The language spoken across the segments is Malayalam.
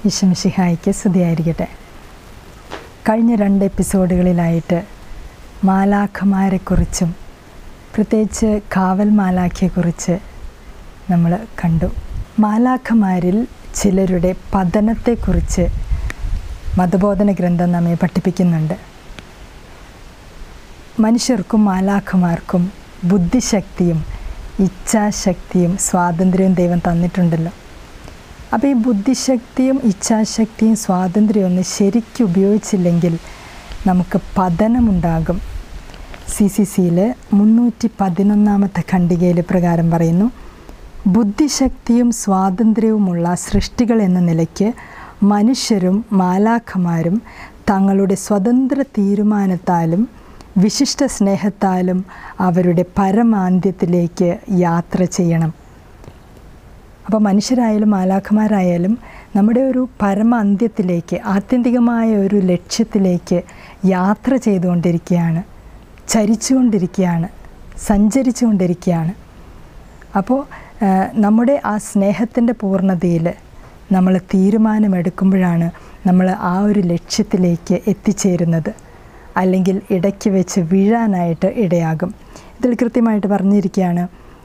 ഈശംഷിഹായിക്ക് സ്തുതിയായിരിക്കട്ടെ കഴിഞ്ഞ രണ്ട് എപ്പിസോഡുകളിലായിട്ട് മാലാഖമാരെക്കുറിച്ചും പ്രത്യേകിച്ച് കാവൽ മാലാഖയെക്കുറിച്ച് നമ്മൾ കണ്ടു മാലാഖമാരിൽ ചിലരുടെ പതനത്തെക്കുറിച്ച് മതബോധന ഗ്രന്ഥം നമ്മെ പഠിപ്പിക്കുന്നുണ്ട് മനുഷ്യർക്കും മാലാഖമാർക്കും ബുദ്ധിശക്തിയും ഇച്ഛാശക്തിയും സ്വാതന്ത്ര്യവും ദൈവം തന്നിട്ടുണ്ടല്ലോ അപ്പോൾ ഈ ബുദ്ധിശക്തിയും ഇച്ഛാശക്തിയും സ്വാതന്ത്ര്യവും ഒന്ന് ശരിക്കും ഉപയോഗിച്ചില്ലെങ്കിൽ നമുക്ക് പതനമുണ്ടാകും സി സി സിയിൽ മുന്നൂറ്റി പതിനൊന്നാമത്തെ ഖണ്ഡികയിൽ പ്രകാരം പറയുന്നു ബുദ്ധിശക്തിയും സ്വാതന്ത്ര്യവുമുള്ള സൃഷ്ടികൾ എന്ന നിലയ്ക്ക് മനുഷ്യരും മാലാഖമാരും തങ്ങളുടെ സ്വതന്ത്ര തീരുമാനത്താലും വിശിഷ്ട സ്നേഹത്താലും അവരുടെ പരമാന്ത്യത്തിലേക്ക് യാത്ര ചെയ്യണം അപ്പോൾ മനുഷ്യരായാലും മാലാഖമാരായാലും നമ്മുടെ ഒരു പരമ അന്ത്യത്തിലേക്ക് ആത്യന്തികമായ ഒരു ലക്ഷ്യത്തിലേക്ക് യാത്ര ചെയ്തുകൊണ്ടിരിക്കുകയാണ് ചരിച്ചുകൊണ്ടിരിക്കുകയാണ് സഞ്ചരിച്ചുകൊണ്ടിരിക്കുകയാണ് അപ്പോൾ നമ്മുടെ ആ സ്നേഹത്തിൻ്റെ പൂർണ്ണതയിൽ നമ്മൾ തീരുമാനമെടുക്കുമ്പോഴാണ് നമ്മൾ ആ ഒരു ലക്ഷ്യത്തിലേക്ക് എത്തിച്ചേരുന്നത് അല്ലെങ്കിൽ ഇടയ്ക്ക് വെച്ച് വീഴാനായിട്ട് ഇടയാകും ഇതിൽ കൃത്യമായിട്ട് പറഞ്ഞിരിക്കുകയാണ്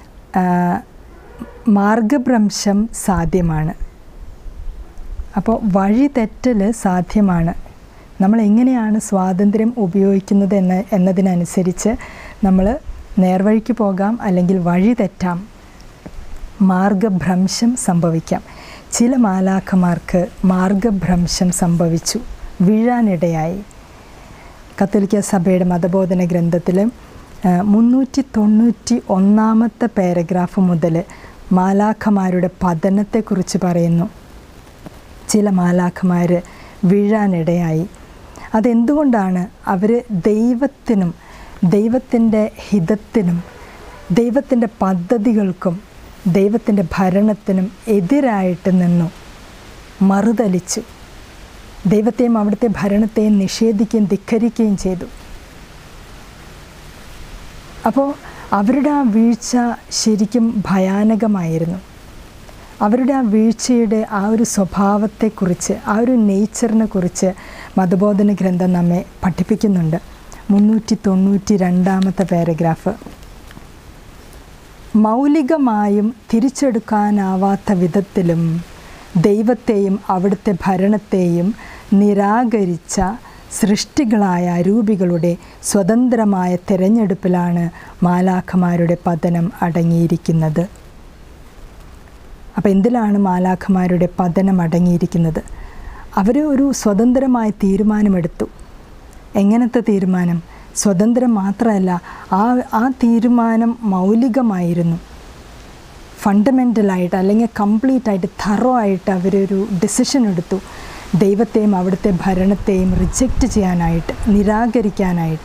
മാർഗഭ്രംശം സാധ്യമാണ് അപ്പോൾ വഴി തെറ്റൽ സാധ്യമാണ് നമ്മൾ എങ്ങനെയാണ് സ്വാതന്ത്ര്യം ഉപയോഗിക്കുന്നത് എന്ന എന്നതിനനുസരിച്ച് നമ്മൾ നേർവഴിക്ക് പോകാം അല്ലെങ്കിൽ വഴി തെറ്റാം മാർഗഭ്രംശം സംഭവിക്കാം ചില മാലാഖമാർക്ക് മാർഗഭ്രംശം സംഭവിച്ചു വീഴാനിടയായി കത്തോലിക്ക സഭയുടെ മതബോധന ഗ്രന്ഥത്തിൽ മുന്നൂറ്റി തൊണ്ണൂറ്റി ഒന്നാമത്തെ പാരഗ്രാഫ് മുതൽ മാലാഖമാരുടെ പതനത്തെക്കുറിച്ച് പറയുന്നു ചില മാലാഖമാർ വീഴാനിടയായി അതെന്തുകൊണ്ടാണ് അവർ ദൈവത്തിനും ദൈവത്തിൻ്റെ ഹിതത്തിനും ദൈവത്തിൻ്റെ പദ്ധതികൾക്കും ദൈവത്തിൻ്റെ ഭരണത്തിനും എതിരായിട്ട് നിന്നു മറുതലിച്ചു ദൈവത്തെയും അവിടുത്തെ ഭരണത്തെയും നിഷേധിക്കുകയും ധിക്കരിക്കുകയും ചെയ്തു അപ്പോൾ അവരുടെ ആ വീഴ്ച ശരിക്കും ഭയാനകമായിരുന്നു അവരുടെ ആ വീഴ്ചയുടെ ആ ഒരു സ്വഭാവത്തെക്കുറിച്ച് ആ ഒരു നേച്ചറിനെ കുറിച്ച് മതബോധന ഗ്രന്ഥം നമ്മെ പഠിപ്പിക്കുന്നുണ്ട് മുന്നൂറ്റി തൊണ്ണൂറ്റി രണ്ടാമത്തെ പാരഗ്രാഫ് മൗലികമായും തിരിച്ചെടുക്കാനാവാത്ത വിധത്തിലും ദൈവത്തെയും അവിടുത്തെ ഭരണത്തെയും നിരാകരിച്ച സൃഷ്ടികളായ അരൂപികളുടെ സ്വതന്ത്രമായ തിരഞ്ഞെടുപ്പിലാണ് മാലാഖമാരുടെ പതനം അടങ്ങിയിരിക്കുന്നത് അപ്പോൾ എന്തിലാണ് മാലാഖമാരുടെ പതനം അടങ്ങിയിരിക്കുന്നത് അവർ ഒരു സ്വതന്ത്രമായ തീരുമാനമെടുത്തു എങ്ങനത്തെ തീരുമാനം സ്വതന്ത്രം മാത്രമല്ല ആ ആ തീരുമാനം മൗലികമായിരുന്നു ഫണ്ടമെൻ്റലായിട്ട് അല്ലെങ്കിൽ കംപ്ലീറ്റ് ആയിട്ട് തറോ ആയിട്ട് അവരൊരു ഡിസിഷൻ എടുത്തു ദൈവത്തെയും അവിടുത്തെ ഭരണത്തെയും റിജക്റ്റ് ചെയ്യാനായിട്ട് നിരാകരിക്കാനായിട്ട്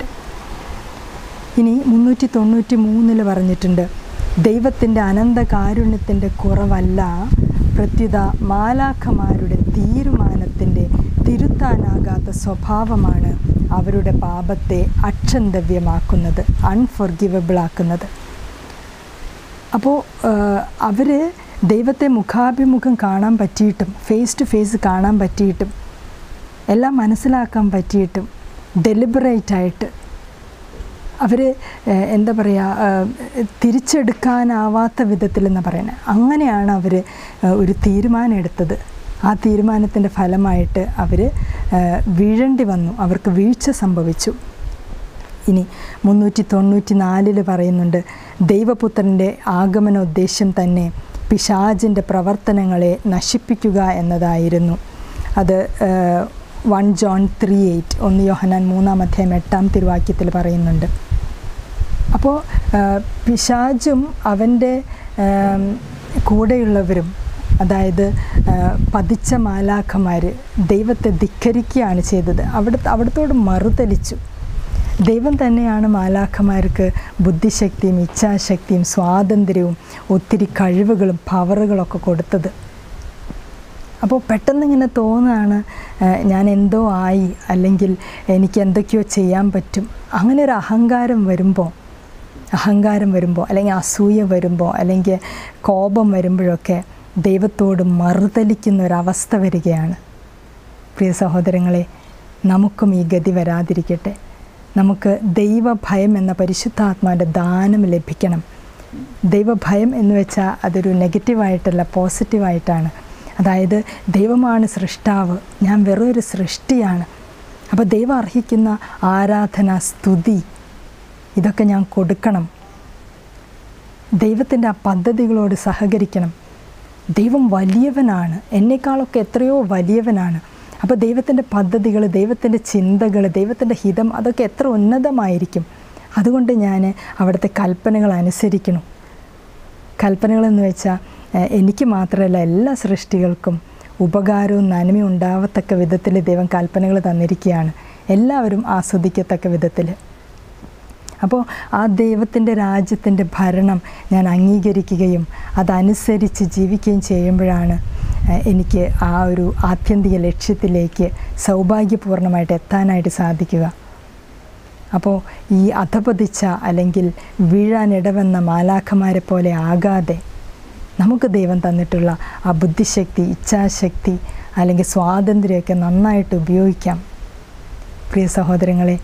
ഇനി മുന്നൂറ്റി തൊണ്ണൂറ്റി മൂന്നിൽ പറഞ്ഞിട്ടുണ്ട് ദൈവത്തിൻ്റെ അനന്ത കാരുണ്യത്തിൻ്റെ കുറവല്ല പ്രത്യുത മാലാഖമാരുടെ തീരുമാനത്തിൻ്റെ തിരുത്താനാകാത്ത സ്വഭാവമാണ് അവരുടെ പാപത്തെ അക്ഷന്തവ്യമാക്കുന്നത് അൺഫോർഗിവബിൾ ആക്കുന്നത് അപ്പോൾ അവർ ദൈവത്തെ മുഖാഭിമുഖം കാണാൻ പറ്റിയിട്ടും ഫേസ് ടു ഫേസ് കാണാൻ പറ്റിയിട്ടും എല്ലാം മനസ്സിലാക്കാൻ പറ്റിയിട്ടും ഡെലിബറേറ്റായിട്ട് അവർ എന്താ പറയുക തിരിച്ചെടുക്കാനാവാത്ത വിധത്തിൽ എന്ന് പറയുന്നത് അങ്ങനെയാണ് അവർ ഒരു തീരുമാനം എടുത്തത് ആ തീരുമാനത്തിൻ്റെ ഫലമായിട്ട് അവർ വീഴേണ്ടി വന്നു അവർക്ക് വീഴ്ച സംഭവിച്ചു ഇനി മുന്നൂറ്റി തൊണ്ണൂറ്റി നാലിൽ പറയുന്നുണ്ട് ദൈവപുത്രൻ്റെ ആഗമന ഉദ്ദേശ്യം തന്നെ പിശാജിൻ്റെ പ്രവർത്തനങ്ങളെ നശിപ്പിക്കുക എന്നതായിരുന്നു അത് വൺ ജോൺ ത്രീ എയ്റ്റ് ഒന്ന് യോഹനാൻ മൂന്നാം അധ്യായം എട്ടാം തിരുവാക്യത്തിൽ പറയുന്നുണ്ട് അപ്പോൾ പിശാജും അവൻ്റെ കൂടെയുള്ളവരും അതായത് പതിച്ച മാലാഖമാർ ദൈവത്തെ ധിക്കരിക്കുകയാണ് ചെയ്തത് അവിടെ അവിടത്തോട് മറുതലിച്ചു ദൈവം തന്നെയാണ് മാലാഖമാർക്ക് ബുദ്ധിശക്തിയും ഇച്ഛാശക്തിയും സ്വാതന്ത്ര്യവും ഒത്തിരി കഴിവുകളും പവറുകളൊക്കെ കൊടുത്തത് അപ്പോൾ പെട്ടെന്ന് ഇങ്ങനെ തോന്നുകയാണ് ഞാൻ എന്തോ ആയി അല്ലെങ്കിൽ എനിക്ക് എന്തൊക്കെയോ ചെയ്യാൻ പറ്റും അങ്ങനെ ഒരു അഹങ്കാരം വരുമ്പോൾ അഹങ്കാരം വരുമ്പോൾ അല്ലെങ്കിൽ അസൂയ വരുമ്പോൾ അല്ലെങ്കിൽ കോപം വരുമ്പോഴൊക്കെ ദൈവത്തോട് മറുതലിക്കുന്ന ഒരവസ്ഥ വരികയാണ് പ്രിയ സഹോദരങ്ങളെ നമുക്കും ഈ ഗതി വരാതിരിക്കട്ടെ നമുക്ക് ദൈവഭയം എന്ന പരിശുദ്ധാത്മാവിൻ്റെ ദാനം ലഭിക്കണം ദൈവഭയം എന്ന് വെച്ചാൽ അതൊരു നെഗറ്റീവായിട്ടല്ല പോസിറ്റീവായിട്ടാണ് അതായത് ദൈവമാണ് സൃഷ്ടാവ് ഞാൻ വെറൊരു സൃഷ്ടിയാണ് അപ്പോൾ ദൈവം അർഹിക്കുന്ന ആരാധന സ്തുതി ഇതൊക്കെ ഞാൻ കൊടുക്കണം ദൈവത്തിൻ്റെ ആ പദ്ധതികളോട് സഹകരിക്കണം ദൈവം വലിയവനാണ് എന്നെക്കാളൊക്കെ എത്രയോ വലിയവനാണ് അപ്പോൾ ദൈവത്തിൻ്റെ പദ്ധതികൾ ദൈവത്തിൻ്റെ ചിന്തകൾ ദൈവത്തിൻ്റെ ഹിതം അതൊക്കെ എത്ര ഉന്നതമായിരിക്കും അതുകൊണ്ട് ഞാൻ അവിടുത്തെ കൽപ്പനകൾ അനുസരിക്കണം കൽപ്പനകളെന്ന് വെച്ചാൽ ഏഹ്, എനിക്ക് മാത്രമല്ല എല്ലാ സൃഷ്ടികൾക്കും ഉപകാരവും നന്മയും ഉണ്ടാവത്തക്ക വിധത്തിൽ ദൈവം കൽപ്പനകൾ തന്നിരിക്കുകയാണ് എല്ലാവരും ആസ്വദിക്കത്തക്ക വിധത്തിൽ അപ്പോൾ ആ ദൈവത്തിൻ്റെ രാജ്യത്തിൻ്റെ ഭരണം ഞാൻ അംഗീകരിക്കുകയും അതനുസരിച്ച് ജീവിക്കുകയും ചെയ്യുമ്പോഴാണ് ഏഹ്, എനിക്ക് ആ ഒരു ആത്യന്തിക ലക്ഷ്യത്തിലേക്ക് സൗഭാഗ്യപൂർണ്ണമായിട്ട് എത്താനായിട്ട് സാധിക്കുക അപ്പോൾ ഈ അധപതിച്ച അല്ലെങ്കിൽ വീഴാനിടവെന്ന മാലാഖമാരെ പോലെ ആകാതെ നമുക്ക് ദൈവം തന്നിട്ടുള്ള ആ ബുദ്ധിശക്തി ഇച്ഛാശക്തി അല്ലെങ്കിൽ സ്വാതന്ത്ര്യമൊക്കെ നന്നായിട്ട് ഉപയോഗിക്കാം പ്രിയ സഹോദരങ്ങളെ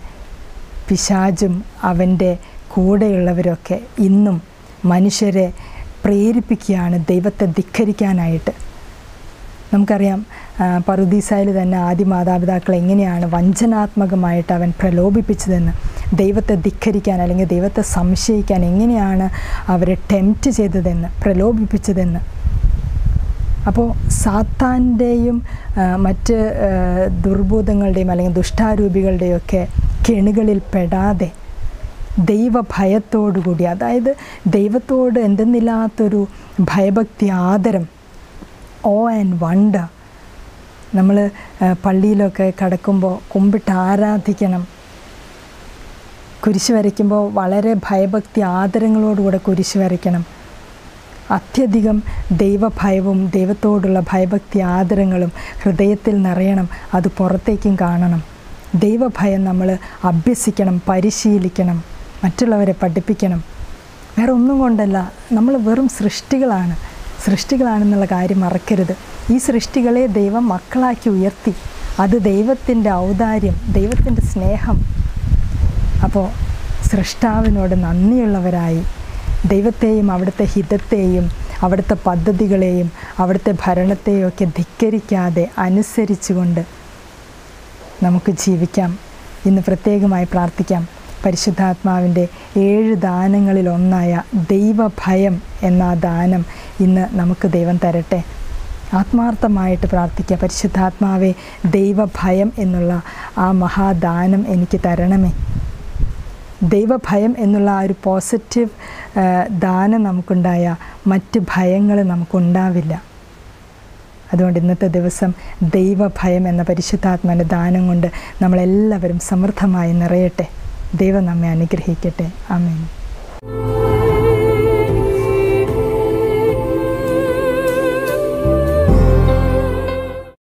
പിശാചും അവൻ്റെ കൂടെയുള്ളവരൊക്കെ ഇന്നും മനുഷ്യരെ പ്രേരിപ്പിക്കുകയാണ് ദൈവത്തെ ധിക്കരിക്കാനായിട്ട് നമുക്കറിയാം ആ, പറുദീസായിൽ തന്നെ ആദ്യ മാതാപിതാക്കൾ എങ്ങനെയാണ് വഞ്ചനാത്മകമായിട്ട് അവൻ പ്രലോഭിപ്പിച്ചതെന്ന് ദൈവത്തെ ധിക്കരിക്കാൻ അല്ലെങ്കിൽ ദൈവത്തെ സംശയിക്കാൻ എങ്ങനെയാണ് അവരെ ടെംപ്റ്റ് ചെയ്തതെന്ന് പ്രലോഭിപ്പിച്ചതെന്ന് അപ്പോൾ സാത്താൻ്റെയും ആ, മറ്റ് ആ, ദുർഭൂതങ്ങളുടെയും അല്ലെങ്കിൽ ദുഷ്ടാരൂപികളുടെയും ഒക്കെ കെണികളിൽ പെടാതെ ദൈവഭയത്തോടുകൂടി അതായത് ദൈവത്തോട് എന്തെന്നില്ലാത്തൊരു ഭയഭക്തി ആദരം ഓ ആൻഡ് വണ്ടർ നമ്മൾ പള്ളിയിലൊക്കെ കടക്കുമ്പോൾ കുമ്പിട്ട് ആരാധിക്കണം കുരിശ് വരയ്ക്കുമ്പോൾ വളരെ ഭയഭക്തി ആദരങ്ങളോടുകൂടെ കുരിശ് വരയ്ക്കണം അത്യധികം ദൈവഭയവും ദൈവത്തോടുള്ള ഭയഭക്തി ആദരങ്ങളും ഹൃദയത്തിൽ നിറയണം അത് പുറത്തേക്കും കാണണം ദൈവഭയം നമ്മൾ അഭ്യസിക്കണം പരിശീലിക്കണം മറ്റുള്ളവരെ പഠിപ്പിക്കണം വേറെ ഒന്നും കൊണ്ടല്ല നമ്മൾ വെറും സൃഷ്ടികളാണ് സൃഷ്ടികളാണെന്നുള്ള കാര്യം മറക്കരുത് ഈ സൃഷ്ടികളെ ദൈവം മക്കളാക്കി ഉയർത്തി അത് ദൈവത്തിൻ്റെ ഔദാര്യം ദൈവത്തിൻ്റെ സ്നേഹം അപ്പോൾ സൃഷ്ടാവിനോട് നന്ദിയുള്ളവരായി ദൈവത്തെയും അവിടുത്തെ ഹിതത്തെയും അവിടുത്തെ പദ്ധതികളെയും അവിടുത്തെ ഭരണത്തെയും ഒക്കെ ധിക്കരിക്കാതെ അനുസരിച്ചുകൊണ്ട് നമുക്ക് ജീവിക്കാം ഇന്ന് പ്രത്യേകമായി പ്രാർത്ഥിക്കാം പരിശുദ്ധാത്മാവിൻ്റെ ഏഴ് ദാനങ്ങളിൽ ഒന്നായ ദൈവഭയം എന്ന ആ ദാനം ഇന്ന് നമുക്ക് ദൈവം തരട്ടെ ആത്മാർത്ഥമായിട്ട് പ്രാർത്ഥിക്കുക പരിശുദ്ധാത്മാവെ ദൈവഭയം എന്നുള്ള ആ മഹാദാനം എനിക്ക് തരണമേ ദൈവഭയം എന്നുള്ള ആ ഒരു പോസിറ്റീവ് ആ, ദാനം നമുക്കുണ്ടായ മറ്റ് ഭയങ്ങൾ നമുക്കുണ്ടാവില്ല അതുകൊണ്ട് ഇന്നത്തെ ദിവസം ദൈവഭയം എന്ന പരിശുദ്ധാത്മാവിൻ്റെ ദാനം കൊണ്ട് നമ്മളെല്ലാവരും സമൃദ്ധമായി നിറയട്ടെ ദൈവം നമ്മെ അനുഗ്രഹിക്കട്ടെ ആമേൻ